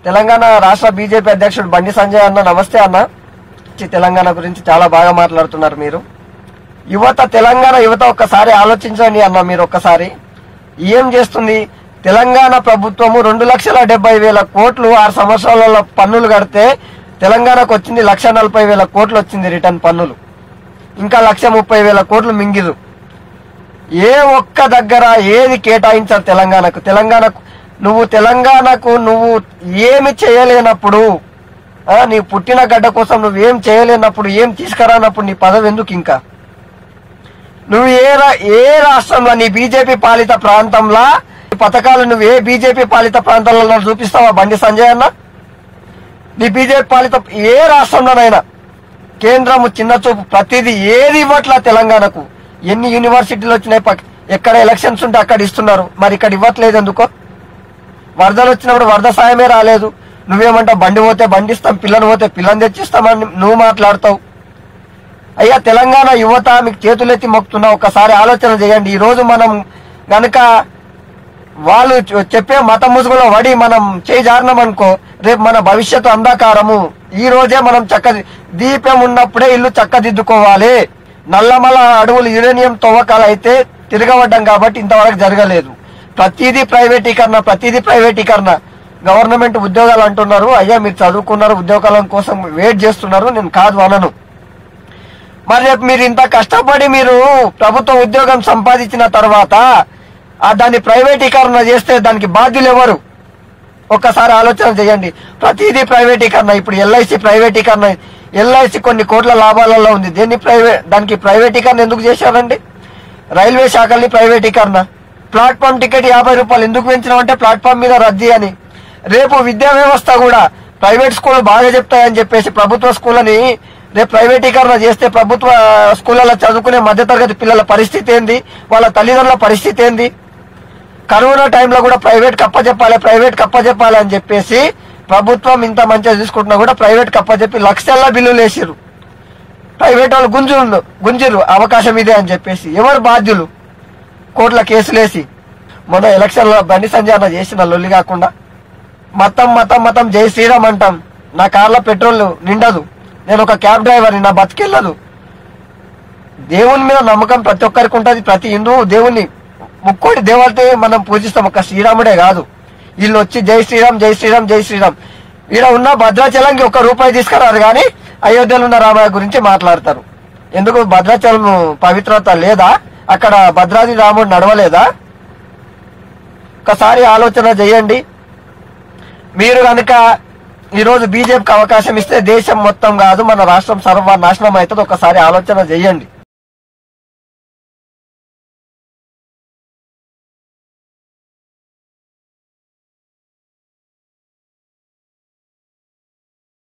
తెలంగాణ రాష్ట్ర బీజేపీ అధ్యక్షుడు బండి సంజయ్ అన్న నమస్తే అన్న చి- తెలంగాణ గురించి చాలా బాగా మాట్లాడుతున్నారు మీరు యువత తెలంగాణ యువత ఒక్కసారి ఆలోచించండి అన్న మీరు ఒక్కసారి ఏం చేస్తుంది తెలంగాణ ప్రభుత్వము రెండు లక్షల డెబ్బై వేల కోట్లు ఆరు సంవత్సరాలలో పన్నులు కడితే తెలంగాణకు వచ్చింది లక్ష నలభై వేల కోట్లు వచ్చింది రిటర్న్ పన్నులు ఇంకా లక్ష ముప్పై వేల కోట్లు మింగిరు ఏ ఒక్క దగ్గర ఏది కేటాయించారు తెలంగాణకు తెలంగాణకు నువ్వు తెలంగాణకు నువ్వు ఏమి చేయలేనప్పుడు ఆ, నీ పుట్టిన గడ్డ కోసం నువ్వు ఏం చేయలేనప్పుడు ఏం తీసుకురానప్పుడు నీ పదవి ఎందుకు ఇంకా నువ్వు ఏ రా- ఏ రాష్ట్రంలో నీ బీజేపీ పాలిత ప్రాంతంలో ఈ పథకాలు నువ్వు ఏ బీజేపీ పాలిత ప్రాంతాలలో చూపిస్తావా బండి సంజయ్ అన్న నీ బీజేపీ పాలిత ఏ రాష్ట్రంలోనైనా కేంద్రం చిన్న చూపు ప్రతిదీ ఏది ఇవ్వట్లా తెలంగాణకు ఎన్ని యూనివర్సిటీలు వచ్చినాయి పక్- ఎక్కడ ఎలక్షన్స్ ఉంటే అక్కడ ఇస్తున్నారు మరి ఇక్కడ ఇవ్వట్లేదు ఎందుకో వరదలు వచ్చినప్పుడు వరద సాయమే రాలేదు నువ్వేమంటావు బండి పోతే బండి ఇస్తాం పిల్లని పోతే పిల్లని తెచ్చిస్తామని నువ్వు మాట్లాడతావు అయ్యా తెలంగాణ యువత మీకు చేతులెత్తి మొక్కుతున్నా ఒకసారి ఆలోచన చేయండి ఈ రోజు మనం గనక వాళ్ళు చె- చెప్పే మత ముసుగులో వడి మనం చేయి జారినాం అనుకో రేపు మన భవిష్యత్తు అంధకారము ఈ రోజే మనం చక్క దీపం ఉన్నప్పుడే ఇల్లు చక్కదిద్దుకోవాలి నల్లమల అడవులు యురేనియం తవ్వకాలు అయితే తిరగబడ్డాం కాబట్టి ఇంతవరకు జరగలేదు ప్రతిదీ ప్రైవేటీకరణ ప్రతిదీ ప్రైవేటీకరణ గవర్నమెంట్ ఉద్యోగాలు అంటున్నారు అయ్యా మీరు చదువుకున్నారు ఉద్యోగాల కోసం వెయిట్ చేస్తున్నారు నేను కాదు అనను మరి రేపు మీరు ఇంత కష్టపడి మీరు ప్రభుత్వ ఉద్యోగం సంపాదించిన తర్వాత ఆ దాన్ని ప్రైవేటీకరణ చేస్తే దానికి బాధ్యులు ఎవరు ఒక్కసారి ఆలోచన చేయండి ప్రతిదీ ప్రైవేటీకరణ ఇప్పుడు ఎల్ఐసి ప్రైవేటీకరణ ఎల్ఐసి కొన్ని కోట్ల లాభాలలో ఉంది దేన్ని ప్రైవేట్ దానికి ప్రైవేటీకరణ ఎందుకు చేశారండి రైల్వే శాఖల్ని ప్రైవేటీకరణ ప్లాట్ఫామ్ టికెట్ యాభై రూపాయలు ఎందుకు పెంచినామంటే ప్లాట్ఫామ్ మీద రద్దీ అని రేపు విద్యా వ్యవస్థ కూడా ప్రైవేట్ స్కూల్ బాగా చెప్తాయని చెప్పేసి ప్రభుత్వ స్కూళ్ళని రేపు ప్రైవేటీకరణ చేస్తే ప్రభుత్వ స్కూళ్ళలో చదువుకునే మధ్యతరగతి పిల్లల పరిస్థితి ఏంది వాళ్ళ తల్లిదండ్రుల పరిస్థితి ఏంది కరోనా టైంలో కూడా ప్రైవేట్ కప్పచెప్పాలి ప్రైవేట్ కప్పచెప్పాలి అని చెప్పేసి ప్రభుత్వం ఇంత మంచిగా చూసుకుంటున్నా కూడా ప్రైవేట్ కప్పచెప్పి లక్షల బిల్లులు వేసిరు ప్రైవేట్ వాళ్ళు గుంజు గుంజిరు అవకాశం ఇదే అని చెప్పేసి ఎవరు బాధ్యులు కోట్ల కేసులేసి మొన్న ఎలక్షన్ లో బండి సంజయ్ అన్న చేసిన లొల్లి కాకుండా మతం మతం మతం జై శ్రీరామ్ అంటాం నా కార్లో పెట్రోల్ నిండదు నేను ఒక క్యాబ్ డ్రైవర్ని నా బతికెళ్ళదు దేవుని మీద నమ్మకం ప్రతి ఒక్కరికి ఉంటుంది ప్రతి హిందువు దేవుని ముక్కోటి దేవతే మనం పూజిస్తాం ఒక శ్రీరాముడే కాదు వీళ్ళు వచ్చి జై శ్రీరామ్ జై శ్రీరామ్ జై శ్రీరామ్ ఈడ ఉన్న భద్రాచలంకి ఒక రూపాయి తీసుకురారు కానీ అయోధ్యలో ఉన్న రామయ్య గురించి మాట్లాడతారు ఎందుకు భద్రాచలం పవిత్రత లేదా అక్కడ భద్రాది రాముడు నడవలేదా ఒకసారి ఆలోచన చేయండి మీరు కనుక ఈరోజు బీజేపీకి అవకాశం ఇస్తే దేశం మొత్తం కాదు మన రాష్ట్రం సర్వ నాశనం అవుతుంది ఒకసారి ఆలోచన చేయండి